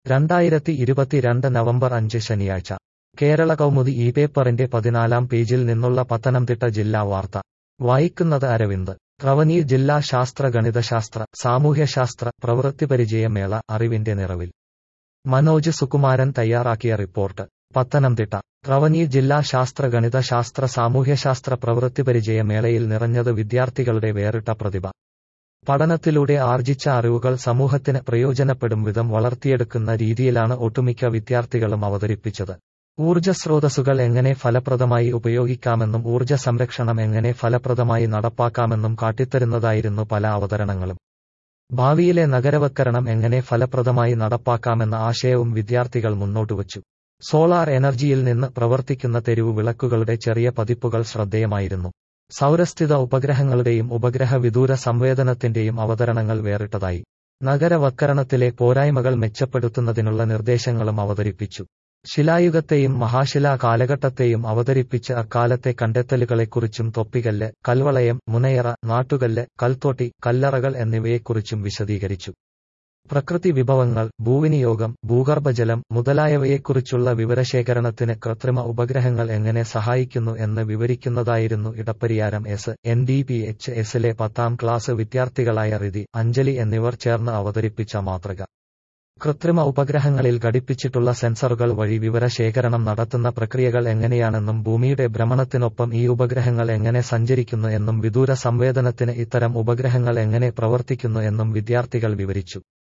രണ്ടായിരത്തി ഇരുപത്തിരണ്ട് നവംബർ അഞ്ച് ശനിയാഴ്ച കേരള കൗമുദി ഈ പേപ്പറിന്റെ പതിനാലാം പേജിൽ നിന്നുള്ള പത്തനംതിട്ട ജില്ലാ വാർത്ത വായിക്കുന്നത് അരവിന്ദ് റവന്യൂ ജില്ലാ ശാസ്ത്ര ഗണിതശാസ്ത്ര സാമൂഹ്യശാസ്ത്ര പ്രവൃത്തിപരിചയമേള അറിവിന്റെ നിറവിൽ മനോജ് സുകുമാരൻ തയ്യാറാക്കിയ റിപ്പോർട്ട് പത്തനംതിട്ട റവന്യൂ ജില്ലാ ശാസ്ത്ര ഗണിതശാസ്ത്ര സാമൂഹ്യശാസ്ത്ര പ്രവൃത്തിപരിചയമേളയിൽ നിറഞ്ഞത് വിദ്യാർത്ഥികളുടെ വേറിട്ട പ്രതിഭ പഠനത്തിലൂടെ ആർജിച്ച അറിവുകൾ സമൂഹത്തിന് പ്രയോജനപ്പെടും വിധം വളർത്തിയെടുക്കുന്ന രീതിയിലാണ് ഒട്ടുമിക്ക വിദ്യാർത്ഥികളും അവതരിപ്പിച്ചത് ഊർജ്ജസ്രോതസ്സുകൾ എങ്ങനെ ഫലപ്രദമായി ഉപയോഗിക്കാമെന്നും ഊർജ്ജ സംരക്ഷണം എങ്ങനെ ഫലപ്രദമായി നടപ്പാക്കാമെന്നും കാട്ടിത്തരുന്നതായിരുന്നു പല അവതരണങ്ങളും ഭാവിയിലെ നഗരവത്കരണം എങ്ങനെ ഫലപ്രദമായി നടപ്പാക്കാമെന്ന ആശയവും വിദ്യാർത്ഥികൾ മുന്നോട്ടുവച്ചു സോളാർ എനർജിയിൽ നിന്ന് പ്രവർത്തിക്കുന്ന തെരുവു വിളക്കുകളുടെ ചെറിയ പതിപ്പുകൾ ശ്രദ്ധേയമായിരുന്നു സൗരസ്ഥിത ഉപഗ്രഹങ്ങളുടെയും ഉപഗ്രഹ വിദൂര സംവേദനത്തിന്റെയും അവതരണങ്ങൾ വേറിട്ടതായി നഗരവത്കരണത്തിലെ പോരായ്മകൾ മെച്ചപ്പെടുത്തുന്നതിനുള്ള നിർദ്ദേശങ്ങളും അവതരിപ്പിച്ചു ശിലായുഗത്തെയും മഹാശിലാ കാലഘട്ടത്തെയും അവതരിപ്പിച്ച് അക്കാലത്തെ കണ്ടെത്തലുകളെക്കുറിച്ചും തൊപ്പികല്ല് കൽവളയം മുനയറ നാട്ടുകല്ല് കൽത്തോട്ടി കല്ലറകൾ എന്നിവയെക്കുറിച്ചും വിശദീകരിച്ചു പ്രകൃതി വിഭവങ്ങൾ ഭൂവിനിയോഗം ഭൂഗർഭജലം മുതലായവയെക്കുറിച്ചുള്ള വിവരശേഖരണത്തിന് കൃത്രിമ ഉപഗ്രഹങ്ങൾ എങ്ങനെ സഹായിക്കുന്നു എന്ന് വിവരിക്കുന്നതായിരുന്നു Edapariyaram S N D P H എസിലെ പത്താം ക്ലാസ് വിദ്യാർത്ഥികളായ റിതി അഞ്ജലി എന്നിവർ ചേർന്ന് അവതരിപ്പിച്ച മാതൃക കൃത്രിമ ഉപഗ്രഹങ്ങളിൽ ഘടിപ്പിച്ചിട്ടുള്ള സെൻസറുകൾ വഴി വിവരശേഖരണം നടത്തുന്ന പ്രക്രിയകൾ എങ്ങനെയാണെന്നും ഭൂമിയുടെ ഭ്രമണത്തിനൊപ്പം ഈ ഉപഗ്രഹങ്ങൾ എങ്ങനെ സഞ്ചരിക്കുന്നു എന്നും വിദൂര സംവേദനത്തിന് ഇത്തരം ഉപഗ്രഹങ്ങൾ എങ്ങനെ പ്രവർത്തിക്കുന്നു എന്നും വിദ്യാർത്ഥികൾ വിവരിച്ചു